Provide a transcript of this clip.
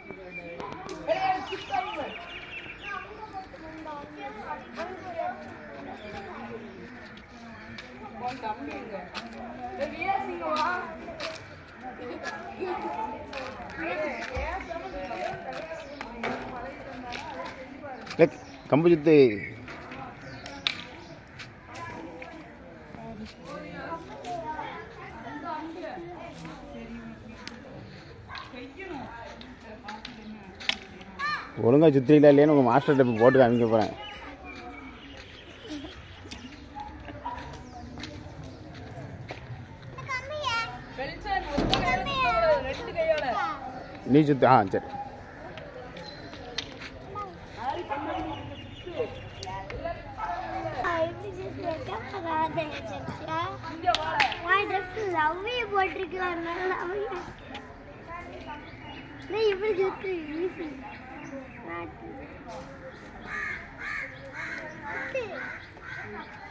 இல்லை கம்பு சுத்து ஒழுங்கா சுத்திரீங்களா இல்லையான்னு உங்கள் மாஸ்டர்கிட்ட போய் போட்டு காமிக்க போகிறேன் நீ சுத்து ஆ சரி போட்டிருக்கலாம் இப்படி சுத்து ஈஸி நாட்டு